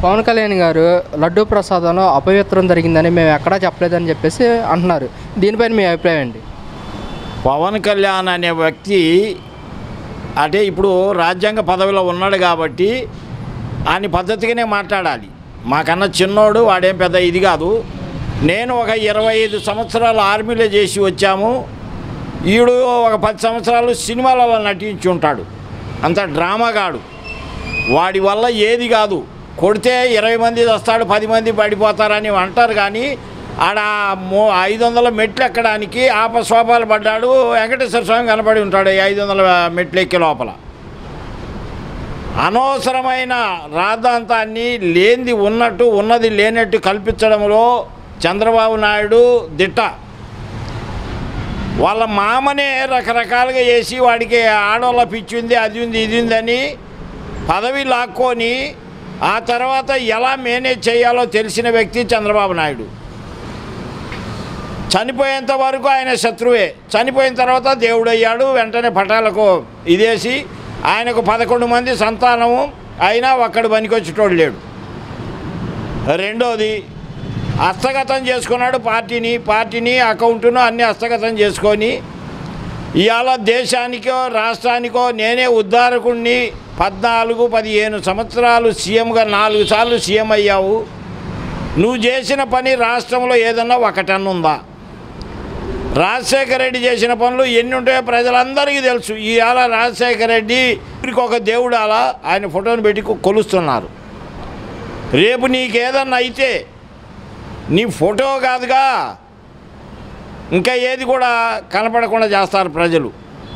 పవన్ కళ్యాణ్ గారు లడ్డూ ప్రసాదంలో అపవిత్రం జరిగిందని మేము ఎక్కడా చెప్పలేదని చెప్పేసి అంటున్నారు దీనిపైన మీ అభిప్రాయం ఏంటి పవన్ కళ్యాణ్ అనే వ్యక్తి అంటే ఇప్పుడు రాజ్యాంగ పదవిలో ఉన్నాడు కాబట్టి ఆయన పద్ధతిగానే మాట్లాడాలి మాకన్నా చిన్నోడు వాడేం పెద్ద ఇది కాదు నేను ఒక ఇరవై ఐదు సంవత్సరాలు ఆర్మీలో చేసి వచ్చాము ఈడు ఒక పది సంవత్సరాలు సినిమాలలో నటించి ఉంటాడు అంత డ్రామాగాడు వాడి వల్ల ఏది కాదు కొడితే ఇరవై మంది వస్తాడు పది మంది పడిపోతారని అంటారు కానీ ఆడ మో ఐదు వందల మెట్లు ఎక్కడానికి ఆపశోభాలు పడ్డాడు వెంకటేశ్వర స్వామి కనపడి ఉంటాడు ఈ ఐదు వందల మెట్లు ఎక్కే లోపల అనవసరమైన రాద్ధాంతాన్ని లేనిది ఉన్నట్టు ఉన్నది లేనట్టు కల్పించడంలో చంద్రబాబు నాయుడు దిట్ట వాళ్ళ మామనే రకరకాలుగా వేసి వాడికి ఆడవాళ్ళ పిచ్చి ఉంది అది ఉంది ఇది ఉందని పదవి లాక్కొని ఆ తర్వాత ఎలా మేనేజ్ చేయాలో తెలిసిన వ్యక్తి చంద్రబాబు నాయుడు చనిపోయేంత వరకు ఆయన శత్రువే చనిపోయిన తర్వాత దేవుడు అయ్యాడు వెంటనే పటాలకు ఇదేసి ఆయనకు పదకొండు మంది సంతానము అయినా ఒక్కడు పనికొచ్చేటోడు లేడు రెండోది హస్తగతం చేసుకున్నాడు పార్టీని పార్టీని అకౌంటును అన్ని హస్తగతం చేసుకొని ఇవాళ దేశానికో రాష్ట్రానికో నేనే ఉద్ధారకుణ్ణి పద్నాలుగు పదిహేను సంవత్సరాలు సీఎంగా నాలుగు సార్లు సీఎం అయ్యావు నువ్వు చేసిన పని రాష్ట్రంలో ఏదన్నా ఒకటన్ను ఉందా రాజశేఖర రెడ్డి చేసిన పనులు ఎన్ని ఉంటాయో ప్రజలందరికీ తెలుసు ఇవాళ రాజశేఖర రెడ్డి వీరికి ఒక దేవుడు అలా ఆయన ఫోటోని పెట్టి కొ- కొలుస్తున్నారు రేపు నీకేదన్నా అయితే నీ ఫోటో కాదుగా ఇంకా ఏది కూడా కనపడకుండా చేస్తారు ప్రజలు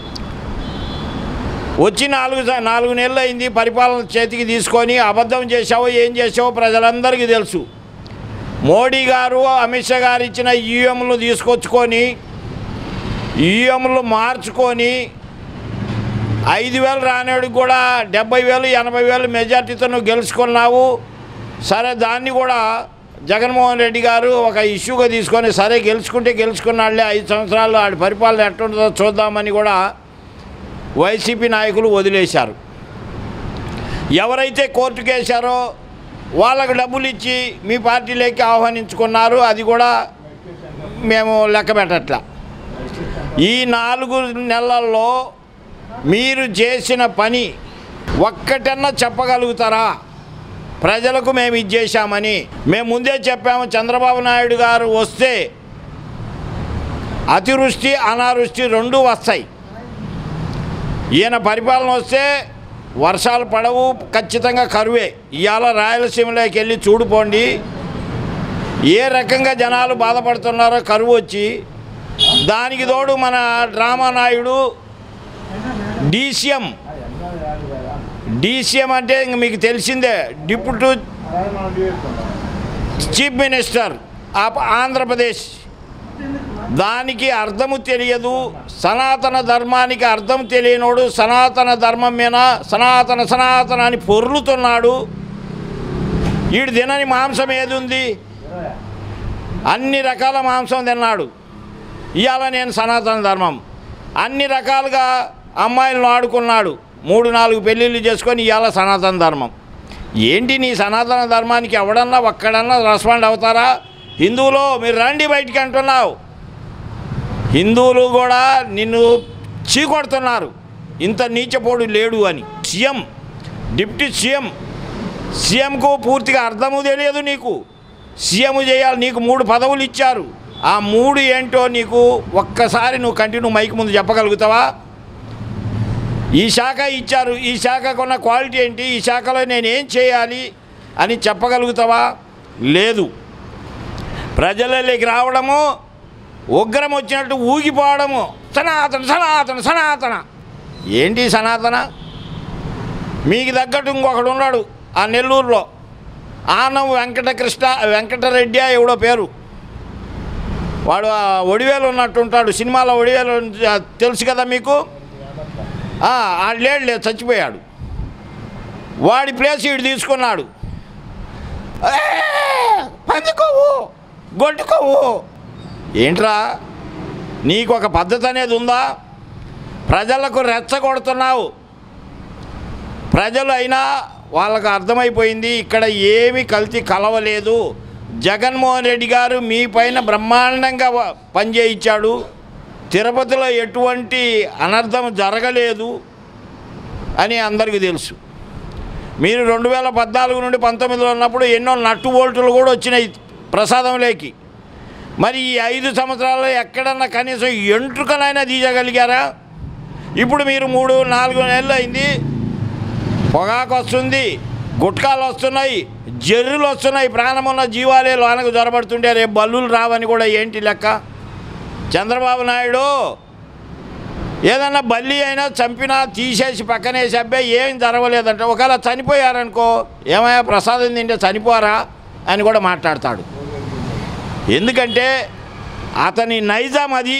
వచ్చి నాలుగు స- నాలుగు నెలలు అయింది పరిపాలన చేతికి తీసుకొని అబద్ధం చేసావో ఏం చేసావో ప్రజలందరికీ తెలుసు మోడీ గారు అమిత్ షా గారు ఇచ్చిన ఈఎంలు తీసుకొచ్చుకొని ఈఎంలు మార్చుకొని ఐదు వేలు రానేడు కూడా డెబ్బై వేలు ఎనభై వేలు మెజార్టీతో నువ్వు గెలుచుకున్నావు సరే దాన్ని కూడా జగన్మోహన్ రెడ్డి గారు ఒక ఇష్యూగా తీసుకొని సరే గెలుచుకుంటే గెలుచుకున్నాడులే ఐదు సంవత్సరాలు ఆడి పరిపాలన ఎట్టుంటుందో చూద్దామని కూడా వైసీపీ నాయకులు వదిలేశారు ఎవరైతే కోర్టుకు వేశారో వాళ్ళకు డబ్బులు ఇచ్చి మీ పార్టీలోకి ఆహ్వానించుకున్నారు అది కూడా మేము లెక్క పెట్టట్లా ఈ నాలుగు నెలల్లో మీరు చేసిన పని ఒక్కటన్నా చెప్పగలుగుతారా ప్రజలకు మేము ఇది చేశామని మేము ముందే చెప్పాము చంద్రబాబు నాయుడు గారు వస్తే అతివృష్టి అనావృష్టి రెండూ వస్తాయి ఈయన పరిపాలన వస్తే వర్షాలు పడవు ఖచ్చితంగా కరువే ఇవాళ రాయలసీమలోకి వెళ్ళి చూడుకోండి ఏ రకంగా జనాలు బాధపడుతున్నారో కరువు వచ్చి దానికి తోడు మన డ్రామా నాయుడు డీసీఎం డీసీఎం అంటే ఇంక మీకు తెలిసిందే deputy chief minister of Andhra Pradesh దానికి అర్థము తెలియదు సనాతన ధర్మానికి అర్థం తెలియనోడు సనాతన ధర్మం మీద సనాతన సనాతన అని పొర్లుతున్నాడు వీడు తినని మాంసం ఏది ఉంది అన్ని రకాల మాంసం తిన్నాడు ఇవాళ నేను సనాతన ధర్మం అన్ని రకాలుగా అమ్మాయిలను ఆడుకున్నాడు మూడు నాలుగు పెళ్ళిళ్ళు చేసుకొని ఇవాళ సనాతన ధర్మం ఏంటి నీ సనాతన ధర్మానికి ఎవడన్నా ఒక్కడన్నా రెస్పాండ్ అవుతారా హిందువులో మీరు రండి బయటికి అంటున్నావు హిందువులు కూడా నిన్ను చీకొడుతున్నారు ఇంత నీచపోడు లేడు అని సీఎం డిప్యూటీ సీఎం సీఎంకు పూర్తిగా అర్థము తెలియదు నీకు సీఎం చేయాలి నీకు మూడు పదవులు ఇచ్చారు ఆ మూడు ఏంటో నీకు ఒక్కసారి నువ్వు కంటిన్యూ మైక్ ముందు చెప్పగలుగుతావా ఈ శాఖ ఇచ్చారు ఈ శాఖకు ఉన్న క్వాలిటీ ఏంటి ఈ శాఖలో నేను ఏం చేయాలి అని చెప్పగలుగుతావా లేదు ప్రజలలోకి రావడము ఉగ్రం వచ్చినట్టు ఊగిపోవడము సనాతన సనాతన సనాతన ఏంటి సనాతన మీకు తగ్గట్టు ఇంకొకడు ఉన్నాడు ఆ నెల్లూరులో ఆనం వెంకటకృష్ణ వెంకటరెడ్డి ఎవడో పేరు వాడు ఆ ఒడివేలు ఉన్నట్టు ఉంటాడు సినిమాలో ఒడివేలు ఆ, తెలుసు కదా మీకు ఆ, ఆ లేడు లేదు చచ్చిపోయాడు వాడి ప్లేస్ వీడు తీసుకున్నాడు ఏ, పందుకోవు గొడ్డుకోవు ఏంట్రా నీకు ఒక పద్ధతి అనేది ఉందా ప్రజలకు రెచ్చగొడుతున్నావు ప్రజలు అయినా వాళ్ళకు అర్థమైపోయింది ఇక్కడ ఏమి కల్తీ కలవలేదు జగన్మోహన్ రెడ్డి గారు మీ పైన బ్రహ్మాండంగా వ- పనిచేయించాడు తిరుపతిలో ఎటువంటి అనర్థం జరగలేదు అని అందరికీ తెలుసు మీరు రెండు వేల పద్నాలుగు నుండి పంతొమ్మిదిలో ఉన్నప్పుడు ఎన్నో నట్టు బోల్టులు కూడా వచ్చినాయి ప్రసాదంలోకి మరి ఈ ఐదు సంవత్సరాల్లో ఎక్కడన్నా కనీసం ఎంట్రుకనైనా తీయగలిగారా ఇప్పుడు మీరు మూడు నాలుగు నెలలు అయింది పొగాకు వస్తుంది గుట్కాలు వస్తున్నాయి జర్రులు వస్తున్నాయి ప్రాణమున్న జీవాలే లోనకు జొరబడుతుంటే రేపు బల్లులు రావని కూడా ఏంటి లెక్క చంద్రబాబు నాయుడు ఏదన్నా బల్లి అయినా చంపినా తీసేసి పక్కనేసి అబ్బాయి ఏం జరగలేదంటే ఒకవేళ చనిపోయారనుకో ఏమయ్యా ప్రసాదం తింటే చనిపోరా అని కూడా మాట్లాడతాడు ఎందుకంటే అతని నైజాం అది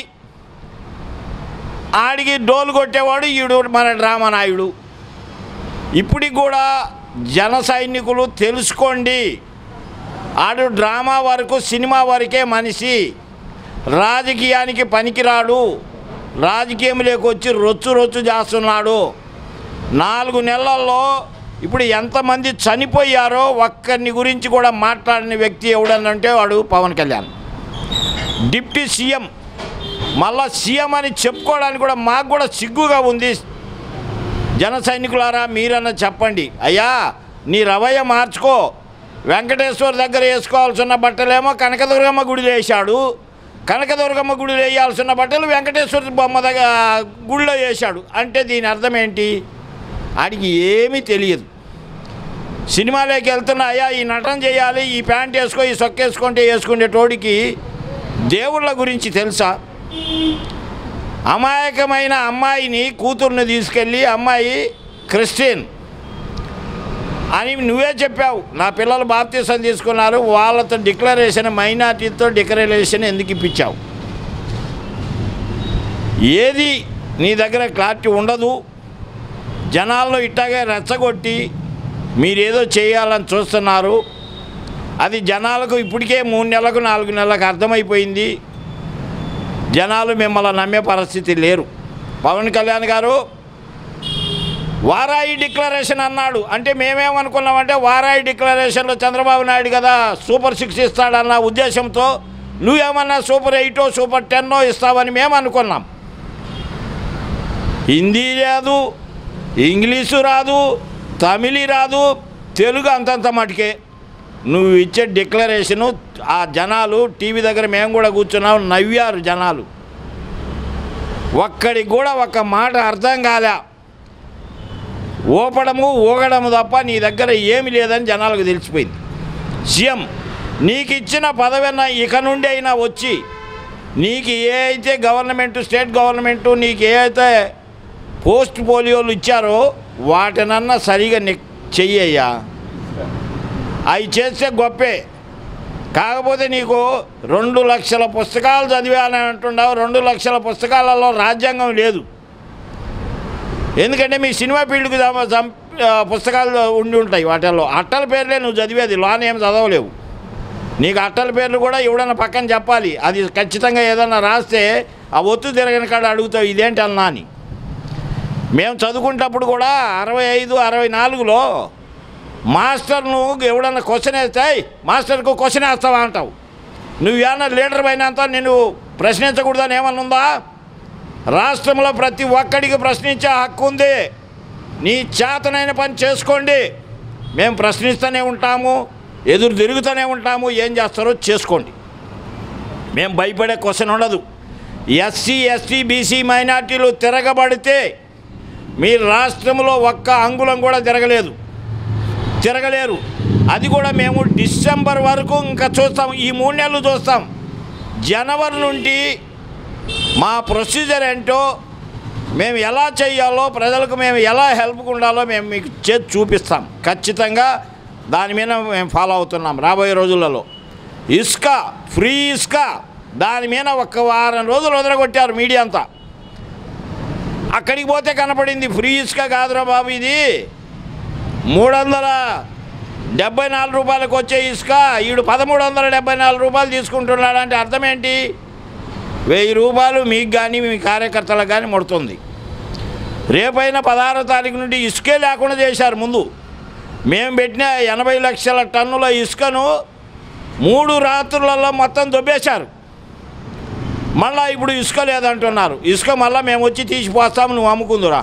ఆడికి డోలు కొట్టేవాడు ఈడు మన డ్రామా నాయుడు ఇప్పటికి కూడా జన సైనికులు తెలుసుకోండి ఆడు డ్రామా వరకు సినిమా వరకే మనిషి రాజకీయానికి పనికిరాడు రాజకీయంలోకి వచ్చి రొచ్చు రొచ్చు చేస్తున్నాడు నాలుగు నెలల్లో ఇప్పుడు ఎంతమంది చనిపోయారో ఒక్కరిని గురించి కూడా మాట్లాడిన వ్యక్తి ఎవడనంటే వాడు పవన్ కళ్యాణ్ డిప్యూటీ సీఎం మళ్ళా సీఎం అని చెప్పుకోవడానికి కూడా మాకు కూడా సిగ్గుగా ఉంది జన సైనికులారా మీరన్నా చెప్పండి అయ్యా నీ రవయ్య మార్చుకో వెంకటేశ్వర దగ్గర వేసుకోవాల్సిన బట్టలేమో కనకదుర్గమ్మ గుడిలో వేశాడు కనకదుర్గమ్మ గుడిలో వేయాల్సిన బట్టలు వెంకటేశ్వర బొమ్మ దగ్గర గుడిలో వేశాడు అంటే దీని అర్థం ఏంటి ఆడికి ఏమీ తెలియదు సినిమాలోకి వెళ్తున్నా అయ్యా ఈ నటన చేయాలి ఈ ప్యాంట్ వేసుకో ఈ సొక్క వేసుకుంటే వేసుకునే టోడికి దేవుళ్ళ గురించి తెలుసా అమాయకమైన అమ్మాయిని కూతుర్ని తీసుకెళ్ళి అమ్మాయి క్రిస్టియన్ అని నువ్వే చెప్పావు నా పిల్లలు బాప్తీసం తీసుకున్నారు వాళ్ళతో డిక్లరేషన్ మైనార్టీతో డిక్లరేషన్ ఎందుకు ఇప్పించావు ఏది నీ దగ్గర క్లారిటీ ఉండదు జనాల్లో ఇట్టాగే రెచ్చగొట్టి మీరేదో చేయాలని చూస్తున్నారు అది జనాలకు ఇప్పటికే మూడు నెలలకు నాలుగు నెలలకు అర్థమైపోయింది జనాలు మిమ్మల్ని నమ్మే పరిస్థితి లేరు పవన్ కళ్యాణ్ గారు వారాయి డిక్లరేషన్ అన్నాడు అంటే మేమేమనుకున్నామంటే వారాయి డిక్లరేషన్లో చంద్రబాబు నాయుడు కదా సూపర్ సిక్స్ ఇస్తాడన్న ఉద్దేశంతో నువ్వేమన్నా సూపర్ ఎయిటో సూపర్ టెన్నో ఇస్తావని మేము అనుకున్నాం హిందీ రాదు ఇంగ్లీషు రాదు తమిళి రాదు తెలుగు అంతంత మటుకే నువ్వు ఇచ్చే డిక్లరేషను ఆ జనాలు టీవీ దగ్గర మేము కూడా కూర్చున్నాం నవ్వారు జనాలు ఒక్కడికి కూడా ఒక్క మాట అర్థం కాలే ఊపడము ఊగడము తప్ప నీ దగ్గర ఏమి లేదని జనాలకు తెలిసిపోయింది సీఎం నీకు ఇచ్చిన పదవిన ఇక నుండి అయినా వచ్చి నీకు ఏ అయితే గవర్నమెంట్ స్టేట్ గవర్నమెంట్ నీకు ఏ అయితే పోస్ట్ పోలియోలు ఇచ్చారో వాటినన్నా సరిగా ని చెయ్యయ్యా అవి చేస్తే గొప్పే కాకపోతే నీకు రెండు లక్షల పుస్తకాలు చదివాలని అంటున్నావు రెండు లక్షల పుస్తకాలలో రాజ్యాంగం లేదు ఎందుకంటే మీ సినిమా ఫీల్డ్కి సం- సం- ఆ, పుస్తకాలు ఉండి ఉంటాయి వాటిల్లో అట్టల పేర్లే నువ్వు చదివేది లోన్ ఏం చదవలేవు నీకు అట్టల పేర్లు కూడా ఎవడన్నా పక్కన చెప్పాలి అది ఖచ్చితంగా ఏదన్నా రాస్తే ఆ ఒత్తు తిరగని కాడ అడుగుతావు ఇదేంటి అన్నా అని మేము చదువుకునేటప్పుడు కూడా అరవై ఐదు అరవై నాలుగులో మాస్టర్ నువ్వు ఎవడన్నా క్వశ్చన్ వేస్తే "ఏయ్, మాస్టర్కు క్వశ్చన్ వేస్తావా అంటావు నువ్వు ఏమన్నా లీడర్ అయినంత నేను ప్రశ్నించకూడదని ఏమన్నా ఉందా రాష్ట్రంలో ప్రతి ఒక్కడికి ప్రశ్నించే హక్కు ఉంది నీ చేతనైన పని చేసుకోండి మేము ప్రశ్నిస్తూనే ఉంటాము ఎదురు తిరుగుతూనే ఉంటాము ఏం చేస్తారో చేసుకోండి మేము భయపడే క్వశ్చన్ ఉండదు ఎస్సీ ఎస్టీ బీసీ మైనార్టీలు తిరగబడితే మీ రాష్ట్రంలో ఒక్క అంగుళం కూడా తిరగలేదు తిరగలేరు అది కూడా మేము డిసెంబర్ వరకు ఇంకా చూస్తాం ఈ మూడు నెలలు చూస్తాం జనవరి నుండి మా ప్రొసీజర్ ఏంటో మేము ఎలా చేయాలో ప్రజలకు మేము ఎలా హెల్ప్ ఉండాలో మేము మీకు చేసి చూపిస్తాం ఖచ్చితంగా దాని మీద మేము ఫాలో అవుతున్నాం రాబోయే రోజులలో ఇసుక ఫ్రీ ఇసుక దాని మీద ఒక వారం రోజులు వదలగొట్టారు మీడియా అంతా అక్కడికి పోతే కనపడింది ఫ్రీ ఇసుక కాదురా బాబు ఇది మూడు వందల డెబ్బై నాలుగు రూపాయలకు వచ్చే ఇసుక ఈడు పదమూడు వందల డెబ్బై నాలుగు రూపాయలు తీసుకుంటున్నాడు అంటే అర్థం ఏంటి వెయ్యి రూపాయలు మీకు కానీ మీ కార్యకర్తలకు కానీ ముడుతుంది రేపైనా పదహారో తారీఖు నుండి ఇసుకే లేకుండా చేశారు ముందు మేము పెట్టిన ఎనభై లక్షల టన్నుల ఇసుకను మూడు రాత్రులలో మొత్తం దొబ్బేశారు మళ్ళా ఇప్పుడు ఇసుక లేదంటున్నారు ఇసుక మళ్ళీ మేము వచ్చి తీసిపోస్తాము నువ్వు అమ్ముకుందురా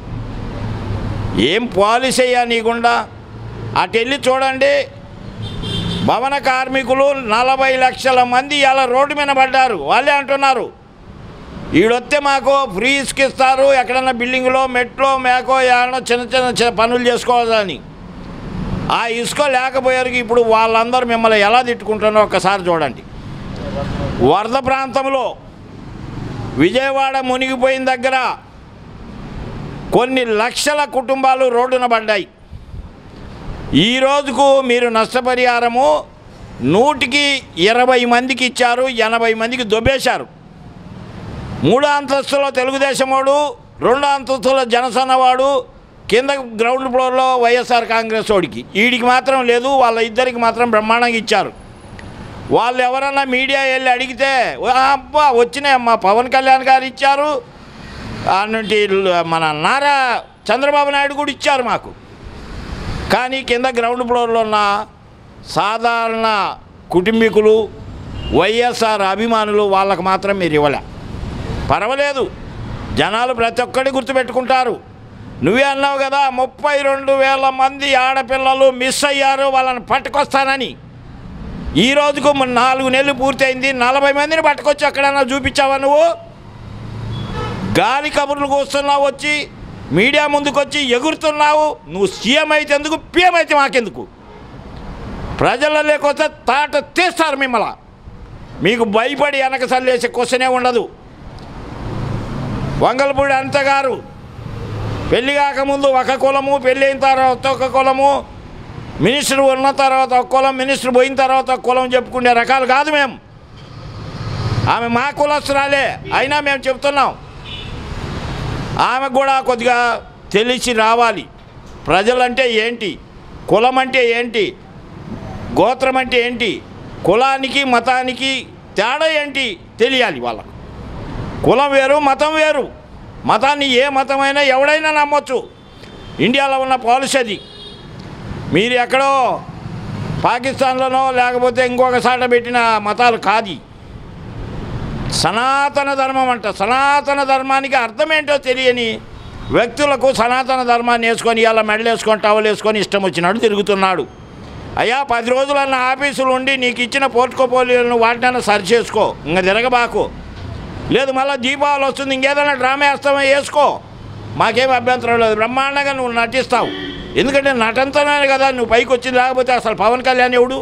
ఏం పాలసీ అయ్యా నీకుండా అటు వెళ్ళి చూడండి భవన కార్మికులు నలభై లక్షల మంది ఇలా రోడ్డు మీద పడ్డారు వాళ్ళే అంటున్నారు ఈడొస్తే మాకు ఫ్రీ ఇసుక ఇస్తారు ఎక్కడన్నా బిల్డింగ్లో మెట్లో మేకో ఏమన్నా చిన్న చిన్న చిన్న పనులు చేసుకోవాలని ఆ ఇసుక లేకపోయారికి ఇప్పుడు వాళ్ళందరూ మిమ్మల్ని ఎలా తిట్టుకుంటారో ఒక్కసారి చూడండి వరద ప్రాంతంలో విజయవాడ మునిగిపోయిన దగ్గర కొన్ని లక్షల కుటుంబాలు రోడ్డున పడ్డాయి ఈ రోజుకు మీరు నష్టపరిహారము నూటికి ఇరవై మందికి ఇచ్చారు ఎనభై మందికి దొబ్బేశారు మూడో అంతస్తులో తెలుగుదేశం వాడు రెండో అంతస్తులో జనసేన వాడు కింద గ్రౌండ్ ఫ్లోర్లో వైఎస్ఆర్ కాంగ్రెస్ వాడికి వీడికి మాత్రం లేదు వాళ్ళ ఇద్దరికి మాత్రం బ్రహ్మాండంగా ఇచ్చారు వాళ్ళు ఎవరన్నా మీడియా వెళ్ళి అడిగితే "ఓ అబ్బా వచ్చినాయమ్మా పవన్ కళ్యాణ్ గారు ఇచ్చారు ఆ నుండి మన నారా చంద్రబాబు నాయుడు కూడా ఇచ్చారు మాకు కానీ కింద గ్రౌండ్ ఫ్లోర్లో ఉన్న సాధారణ కుటుంబీకులు వైఎస్ఆర్ అభిమానులు వాళ్ళకు మాత్రం మీరు ఇవ్వలే పర్వాలేదు జనాలు ప్రతి ఒక్కటి గుర్తుపెట్టుకుంటారు నువ్వే అన్నావు కదా ముప్పై రెండు వేల మంది ఆడపిల్లలు మిస్ అయ్యారు వాళ్ళని పట్టుకొస్తానని ఈ రోజుకు మన నాలుగు నెలలు పూర్తయింది నలభై మందిని పట్టుకొచ్చి ఎక్కడన్నా చూపించావా నువ్వు గాలి కబుర్లు కూస్తున్నావు వచ్చి మీడియా ముందుకు వచ్చి ఎగురుతున్నావు నువ్వు సీఎం అయితే ఎందుకు పిఎం అయితే మాకెందుకు ప్రజల లేకొస్తే తాట తీస్తారు మిమ్మల్ని మీకు భయపడి వెనక సల్లేసే క్వశ్చనే ఉండదు వంగలపూడి అంత గారు పెళ్లి కాకముందు ఒక కులము పెళ్ళి అయిన తర్వాత ఒక కులము మినిస్టర్ ఉన్న తర్వాత ఒక కులం మినిస్టర్ పోయిన తర్వాత ఒక కులం చెప్పుకునే రకాలు కాదు మేము ఆమె మా కులస్తురాలే అయినా మేము చెప్తున్నాం ఆమె కూడా కొద్దిగా తెలిసి రావాలి ప్రజలంటే ఏంటి కులం అంటే ఏంటి గోత్రం అంటే ఏంటి కులానికి మతానికి తేడా ఏంటి తెలియాలి వాళ్ళకు కులం వేరు మతం వేరు మతాన్ని ఏ మతమైనా ఎవడైనా నమ్మొచ్చు ఇండియాలో ఉన్న పాలసీ అది మీరు ఎక్కడో పాకిస్తాన్లోనో లేకపోతే ఇంకొక సాట పెట్టిన మతాలు కాది సనాతన ధర్మం అంట సనాతన ధర్మానికి అర్థం ఏంటో తెలియని వ్యక్తులకు సనాతన ధర్మాన్ని వేసుకొని ఇలా మెడలు వేసుకొని టవల్ వేసుకొని ఇష్టం వచ్చినాడు తిరుగుతున్నాడు అయ్యా పది రోజులన్న ఆఫీసులు ఉండి నీకు ఇచ్చిన పోర్ట్కోపోలియోలను వాటినైనా సరి చేసుకో ఇంకా తిరగబాకు లేదు మళ్ళీ దీపావళి వస్తుంది ఇంకేదైనా డ్రామా వేస్తామో వేసుకో మాకేం అభ్యంతరం లేదు బ్రహ్మాండంగా నువ్వు నటిస్తావు ఎందుకంటే నటంతోనే కదా నువ్వు పైకి వచ్చింది లేకపోతే అసలు పవన్ కళ్యాణ్ ఎవడు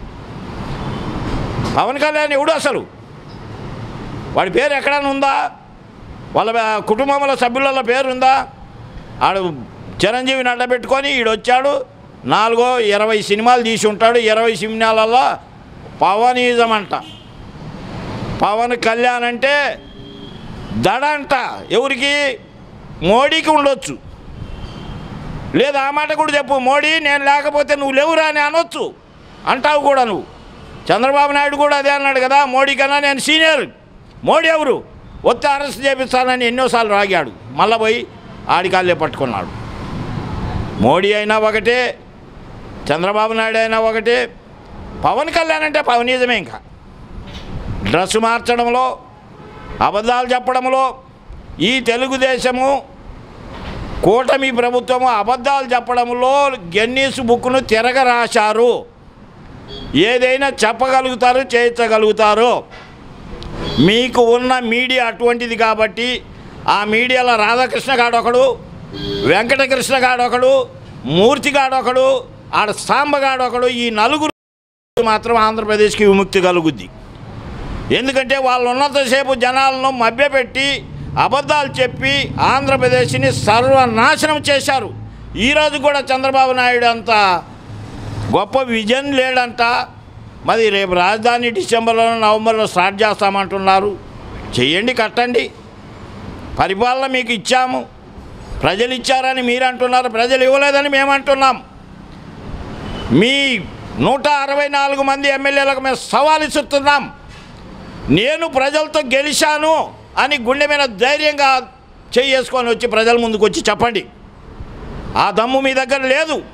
పవన్ కళ్యాణ్ ఎవడు అసలు వాడి పేరు ఎక్కడైనా ఉందా వాళ్ళ బ- కుటుంబంలో సభ్యుల పేరు ఉందా ఆడు చిరంజీవిని అడ్డబెట్టుకొని ఈడు వచ్చాడు నాలుగో ఇరవై సినిమాలు తీసి ఉంటాడు ఇరవై సినిమాలలో పవనిజం అంట పవన్ కళ్యాణ్ అంటే దడ అంట ఎవరికి మోడీకి ఉండొచ్చు లేదు ఆ మాట కూడా చెప్పు మోడీ నేను లేకపోతే నువ్వు లేవురా అని అనొచ్చు అంటావు కూడా నువ్వు చంద్రబాబు నాయుడు కూడా అదే అన్నాడు కదా మోడీ కన్నా నేను సీనియర్ మోడీ ఎవరు ఒత్తి అరెస్ట్ చేపిస్తానని ఎన్నోసార్లు రాగాడు మళ్ళా పోయి ఆడికాళ్ళే పట్టుకున్నాడు మోడీ అయినా ఒకటే చంద్రబాబు నాయుడు అయినా ఒకటే పవన్ కళ్యాణ్ అంటే పవనీజమే ఇంకా డ్రెస్ మార్చడంలో అబద్ధాలు చెప్పడంలో ఈ తెలుగుదేశము కూటమి ప్రభుత్వము అబద్ధాలు చెప్పడంలో గెన్నీస్ బుక్ను తిరగరాశారు ఏదైనా చెప్పగలుగుతారు చేయించగలుగుతారు మీకు ఉన్న మీడియా అటువంటిది కాబట్టి ఆ మీడియాలో రాధాకృష్ణ గాడొకడు వెంకటకృష్ణ గాడొకడు మూర్తి గాడొకడు ఆడ సాంబ గాడొకడు ఈ నలుగురు మాత్రం ఆంధ్రప్రదేశ్కి విముక్తి కలుగుద్ది ఎందుకంటే వాళ్ళు ఉన్నంతసేపు జనాలను మభ్యపెట్టి అబద్ధాలు చెప్పి ఆంధ్రప్రదేశ్ని సర్వనాశనం చేశారు ఈరోజు కూడా చంద్రబాబు నాయుడు అంత గొప్ప విజన్ లేడంట మరి రేపు రాజధాని డిసెంబర్లో నవంబర్లో స్టార్ట్ చేస్తామంటున్నారు చెయ్యండి కట్టండి పరిపాలన మీకు ఇచ్చాము ప్రజలు ఇచ్చారని మీరు అంటున్నారు ప్రజలు ఇవ్వలేదని మేము అంటున్నాం మీ నూట అరవై నాలుగు మంది ఎమ్మెల్యేలకు మేము సవాల్ ఇస్తున్నాం నేను ప్రజలతో గెలిచాను అని గుండె మీద ధైర్యంగా చేసుకొని వచ్చి ప్రజల ముందుకు వచ్చి చెప్పండి ఆ దమ్ము మీ దగ్గర లేదు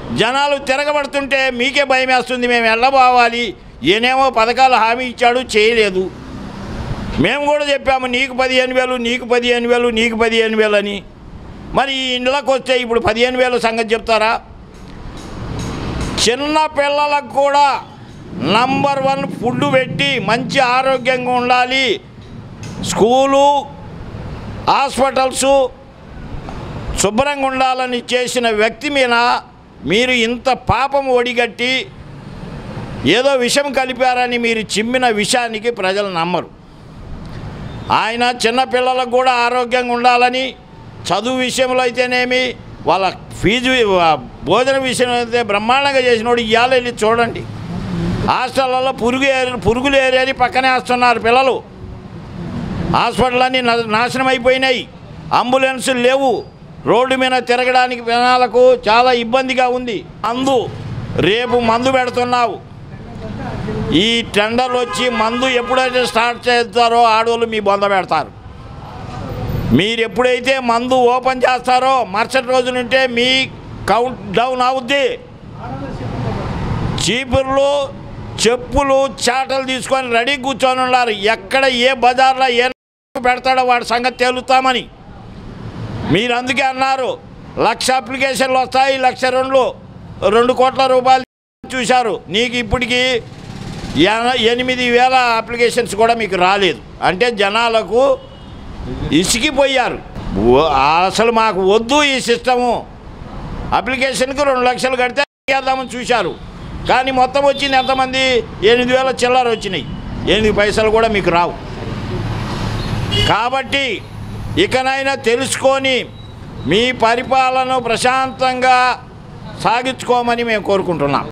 జనాలు తిరగబడుతుంటే మీకే భయం వేస్తుంది మేము వెళ్ళబోవాలి ఈయనేమో పథకాలు హామీ ఇచ్చాడు చేయలేదు మేము కూడా చెప్పాము నీకు పదిహేను వేలు నీకు పదిహేను వేలు నీకు పదిహేను వేలు అని మరి ఈ ఇండ్లకు వస్తే ఇప్పుడు పదిహేను వేలు సంగతి చెప్తారా చిన్న పిల్లలకు కూడా నంబర్ వన్ ఫుడ్ పెట్టి మంచి ఆరోగ్యంగా ఉండాలి స్కూలు హాస్పిటల్సు శుభ్రంగా ఉండాలని చేసిన వ్యక్తి మీద మీరు ఇంత పాపం ఒడిగట్టి ఏదో విషం కలిపారని మీరు చిమ్మిన విషయానికి ప్రజలు నమ్మరు ఆయన చిన్నపిల్లలకు కూడా ఆరోగ్యంగా ఉండాలని చదువు విషయంలో అయితేనేమి వాళ్ళ ఫీజు ఆ, భోజన విషయంలో అయితే బ్రహ్మాండంగా చేసినోడు ఇవాళ వెళ్ళి చూడండి హాస్టళ్ళలో పురుగు ఏరి- పురుగులు ఏరియని పక్కనే వేస్తున్నారు పిల్లలు హాస్పిటల్ అన్నీ నా- నాశనం అయిపోయినాయి అంబులెన్సులు లేవు రోడ్డు మీద తిరగడానికి జనాలకు చాలా ఇబ్బందిగా ఉంది మందు రేపు మందు పెడుతున్నావు ఈ టెండర్లు వచ్చి మందు ఎప్పుడైతే స్టార్ట్ చేస్తారో ఆడవాళ్ళు మీ బొంద పెడతారు మీరు ఎప్పుడైతే మందు ఓపెన్ చేస్తారో మరుసటి రోజు నుంటే మీ కౌంట్ డౌన్ అవుద్ది చీపుర్లు చెప్పులు చాటలు తీసుకొని రెడీ కూర్చొని ఉన్నారు ఎక్కడ ఏ బజార్లో ఏ పెడతాడో వాడి సంగతి తేలుతామని మీరు అందుకే అన్నారు లక్ష అప్లికేషన్లు వస్తాయి లక్ష రెండు రెండు కోట్ల రూపాయలు చూశారు నీకు ఇప్పటికి ఎన- ఎనిమిది వేల అప్లికేషన్స్ కూడా మీకు రాలేదు అంటే జనాలకు ఇసికిపోయారు ఓ- అసలు మాకు వద్దు ఈ సిస్టము అప్లికేషన్కి రెండు లక్షలు కడితే చేద్దామని చూశారు కానీ మొత్తం వచ్చింది ఎంతమంది ఎనిమిది వేల చిల్లర వచ్చినాయి ఎనిమిది పైసలు కూడా మీకు రావు కాబట్టి ఇకనైనా తెలుసుకొని మీ పరిపాలన ప్రశాంతంగా సాగించుకోమని మేము కోరుకుంటున్నాం